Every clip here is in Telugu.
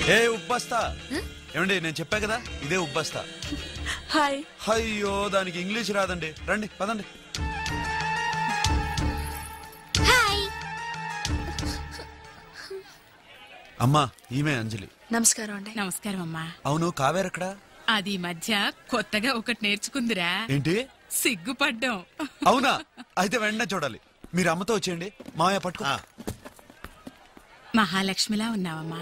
ఏ ఉబ్బస్తా ఏమండి నేను చెప్పా కదా ఇదే ఉబ్బస్తా హాయ్ అయ్యో దానికి ఇంగ్లీష్ రాదండి రండి పదండి హాయ్ అమ్మా ఈమె అంజలి నమస్కారం అండి నమస్కారం అమ్మా అవును కావేరెక్కడా అది ఈ మధ్య కొత్తగా ఒకటి నేర్చుకుందిరా ఏంటి సిగ్గుపడ్డం అవునా అయితే వెంటనే చూడాలి మీరు అమ్మతో వచ్చేయండి మామయ్య పట్టుకో మహాలక్ష్మిలా ఉన్నావమ్మా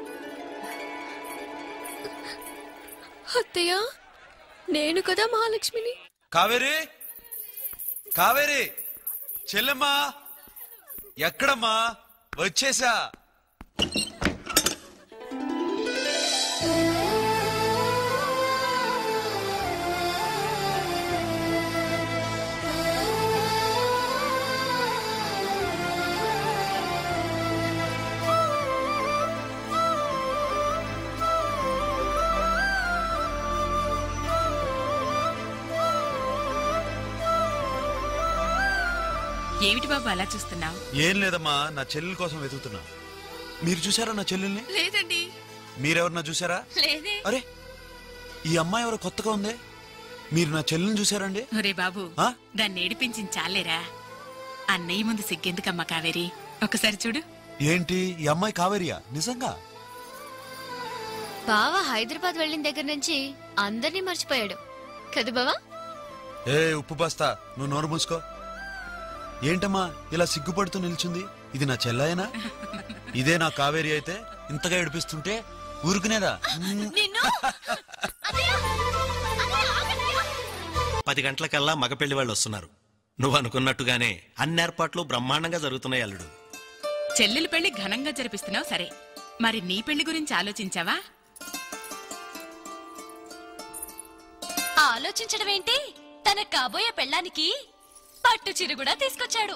అత్తయ్య నేను కదా మహాలక్ష్మిని కావేరి కావేరి చెల్లెమ్మా ఎక్కడమ్మా వచ్చేసా ఏమిటి బాబు అలా చూస్తున్నావు ఏం లేదమ్మా నా చెల్లెల కోసం వెతుకుతున్నా మీరు చూసారా నా చెల్లెల్ని లేదండి మీరెవరన్నా చూసారా లేదే అరే ఈ అమ్మాయి ఎవరో కొత్తగా ఉంది మీరు నా చెల్లెల్ని చూసారండి ఒరే బాబు ఆ? దాన్ని ఏడిపించింది చాలేరా అన్నయ్య ముందు సిగ్గెందుకమ్మా కావేరి ఒకసారి చూడు ఏంటి ఈ అమ్మాయి కావేరియా నిజంగా బావ హైదరాబాద్ వెళ్ళిన దగ్గర నుంచి అందరినీ మర్చిపోయాడు కదా బావా ఏ ఉప్పు బస్తా నువ్వు నోరు మూసుకో ఏంటమ్మా ఇలా సిగ్గుపడుతూ నిల్చుంది ఇది నా చెల్లాయనా ఇదే నా కావేరి అయితే ఇంతగా ఏడిపిస్తుంటే ఊరుకునేదా మ్మ్. నిన్ను పది గంటలకల్లా మగ పెళ్లి వాళ్ళు వస్తున్నారు నువ్వు అనుకున్నట్టుగానే అన్ని ఏర్పాట్లు బ్రహ్మాండంగా జరుగుతున్నాయి అల్లుడు చెల్లెలి పెళ్లి ఘనంగా జరిపిస్తున్నావు సరే మరి నీ పెళ్లి గురించి ఆలోచించావా ఆలోచించడం ఏంటి తన కాబోయే పెళ్ళానికి పట్టు చీర కూడా తీసుకొచ్చాడు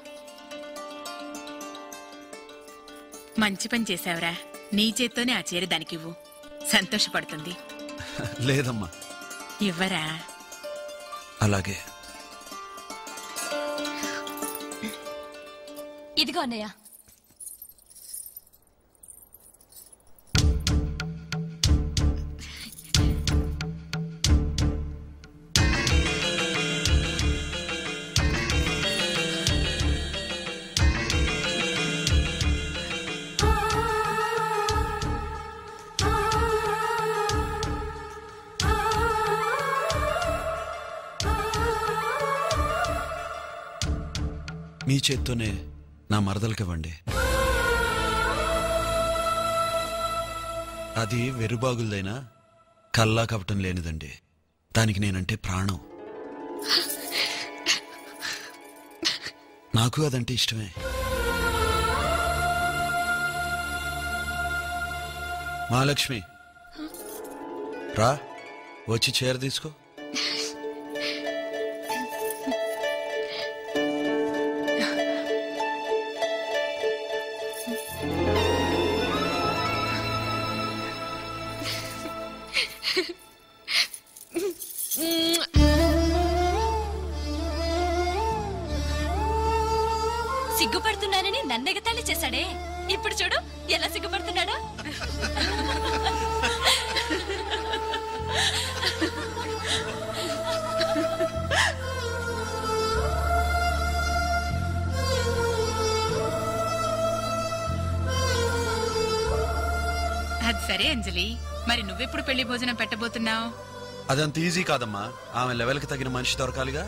మంచి పని చేశావురా నీ చేత్తోనే ఆ చీర దానికివ్వు సంతోషపడుతుంది లేదమ్మా ఇవ్వరా అలాగే ఇదిగో అన్నయ్య మీ చేత్తోనే నా మరదలకివ్వండి అది వెరుబాగులదైనా కల్లా కపటం లేనిదండి దానికి నేనంటే ప్రాణం నాకు అదంటే ఇష్టమే మహాలక్ష్మి రా వచ్చి చీర తీసుకో సిగ్గుపడుతున్నానని నన్నెగతాళి చేశాడే ఇప్పుడు చూడు ఎలా సిగ్గుపడుతున్నాడో అది సరే అంజలి మరి నువ్వెప్పుడు పెళ్లి భోజనం పెట్టబోతున్నావు అదంత ఈజీ కాదమ్మా ఆమె లెవెల్కి తగిన మనిషి దొరకాలిగా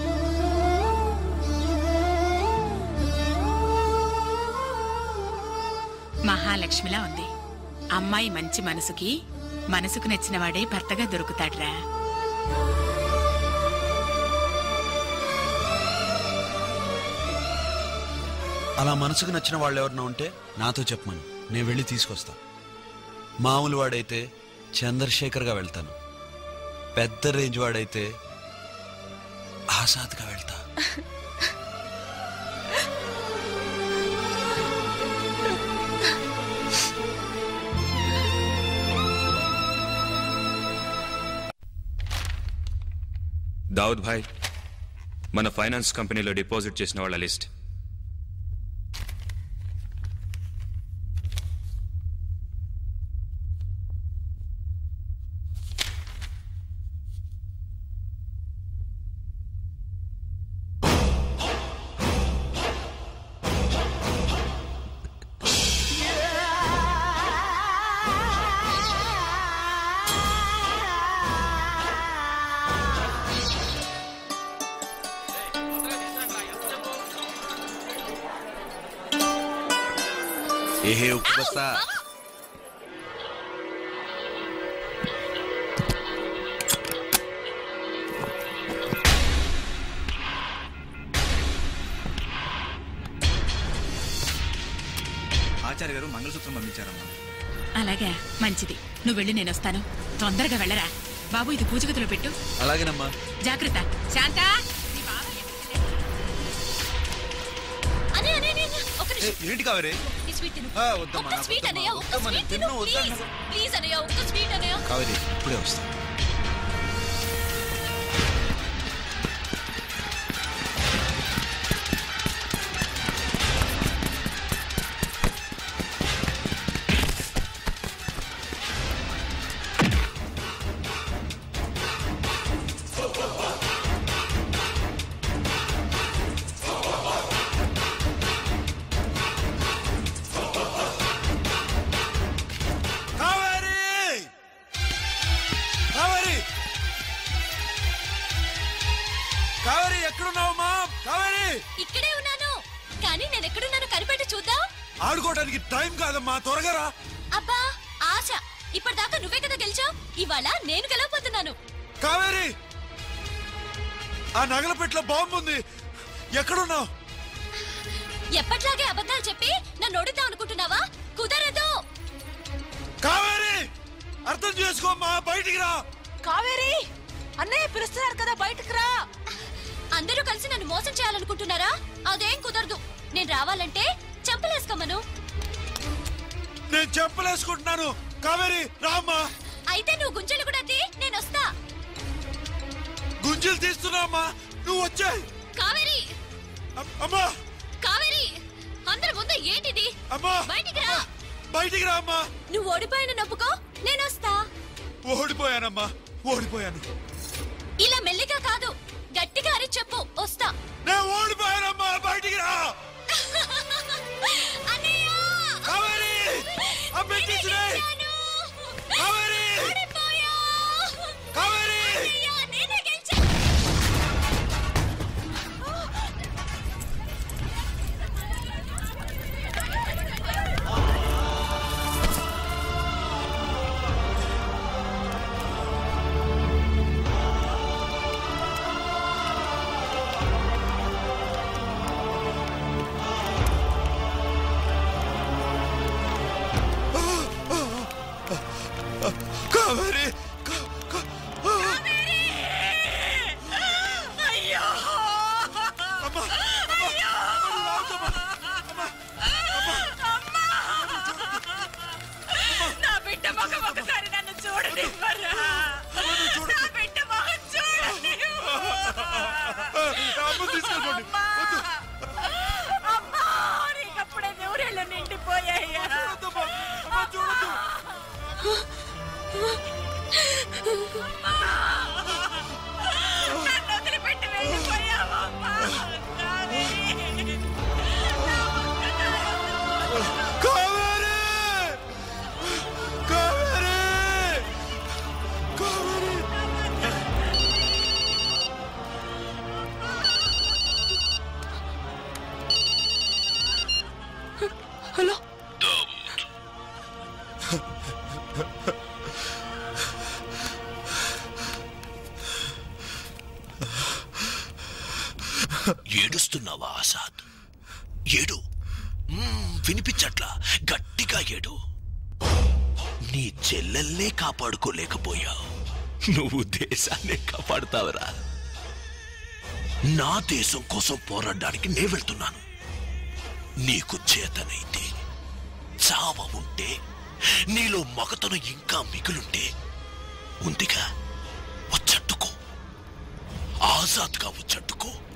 మహాలక్ష్మిలా ఉంది అమ్మాయి మంచి మనసుకి మనసుకు నచ్చిన వాడే భర్తగా దొరుకుతాడ్రా అలా మనసుకు నచ్చిన వాళ్ళు ఎవరన్నా ఉంటే నాతో చెప్పమను నేను వెళ్ళి తీసుకొస్తా మామూలు వాడైతే చంద్రశేఖర్గా వెళ్తాను పెద్ద రేంజ్ వాడైతే ఆసాద్గా వెళ్తా దావుద్ భాయ్ మన ఫైనాన్స్ కంపెనీలో డిపాజిట్ చేసిన వాళ్ళ లిస్ట్ ఏహే ఉప్పు బస్తా ఆచార్య గారు మంగళసూత్రం పంపించారమ్మా అలాగే మంచిది నువ్వు వెళ్ళి నేను వస్తాను తొందరగా వెళ్ళరా బాబు ఇది పూజ గదిలో పెట్టు అలాగేనమ్మా జాగ్రత్త శాంత అనే అనే అనే, అనే, ఒక ఏ, నిమిషం ఏంటి కావేరి ఈ స్వీట్ తిను ఆ, వద్దమ్మా, ఒక్క నాకు స్వీట్ వద్దమ్మా, అనయ్య ఒక్క వద్దమ్మా, స్వీట్ నేను తిను తిన్ను, ప్లీజ్ వద్దమ్మా. ప్లీజ్ అనయ్య ఒక్క స్వీట్ అనయ్య కావేరి ఇప్పుడే వస్తా కావేరి కావేరి కావేరి ఎక్కడున్నావమ్మా కావేరి ఇక్కడే ఉన్నాను కానీ నేను ఎక్కడున్నాను కనిపెట్టి చూద్దాం ఆడుకోవడానికి టైం కాదమ్మా త్వరగా రా అబ్బా ఆశ ఇప్పటిదాకా నువ్వే కదా గెలిచావు ఇవాళ నేను గెలవబోతున్నాను కావేరి ఆ నగల పెట్లో బాంబు ఉంది ఎక్కడున్నావు ఎప్పట్లాగే అబద్ధాలు చెప్పి నన్ను ఓడిద్దాం అనుకుంటున్నావా కుదరదు కావేరి అర్థం చేసుకోమ్మా బయటికి రా కావేరి అన్నయ్య పిలుస్తున్నారు కదా బయటకు రా అందరూ కలిసి నన్ను మోసం చేయాలనుకుంటున్నారా అదేం కుదరదు నేను రావాలంటే చెంపలేసుకోమను నేను చెప్పలేసుకుంటున్నాను కావేరి రామ్మా అయితే నువ్వు గుంజలు కూడా తీ నేను వస్తా గుంజలు తీస్తున్నామ్మా నువ్వు వచ్చాయి కావేరి అమ్మా కావేరి అందరి ముందు ఏంటిది అమ్మా బయటికి రా బయటికి రా అమ్మా నువ్వు ఓడిపోయిన నొప్పుకో నేను వస్తా ఓడిపోయానమ్మా ఓడిపోయాను ఇలా మెల్లిగా కాదు గట్టిగా అరి చెప్పు వస్తా నేను ఓడిపోయానమ్మా బయటికి రా అన్నయ్య! కావేరి ఆ పెట్టేసినాయి గెలిచాను! కావేరి ఓడిపోయా! కావేరి అన్నయ్య, నేనే గెలిచాను! కావేరి కా- కా- అమ్మా, అమ్మా, అమ్మా, రావద్దమ్మా. నా బిడ్డ ముఖం ఒకసారి నన్ను చూడనివ్వరా నా బిడ్డ ముఖం చూడనివ్వు అమ్మ తీసుకెళ్ళిపోండి వద్దు. అమ్మా నీకప్పుడే నూరేళ్ళు నిండిపోయాయ్యా వద్దమ్మా. అమ్మా, చూడొద్దు. నన్ను వదిలిపెట్టి వెళ్ళిపోయావమ్మా కానీ కావేరి కావేరి కావేరి హలో ఏడుస్తున్నావా ఆసాద్ ఏడు మ్మ్, వినిపించట్లా గట్టిగా ఏడు నీ చెల్లెల్నే కాపాడుకోలేకపోయావు నువ్వు దేశాన్నే కాపాడుతావురా నా దేశం కోసం పోరాడడానికి నే వెళ్తున్నాను నీకు చేతనైతే చావ ఉంటే నీలో మగతనం ఇంకా మిగులుంటే ఉందిగా వచ్చట్టుకో ఆజాద్గా వచ్చట్టుకో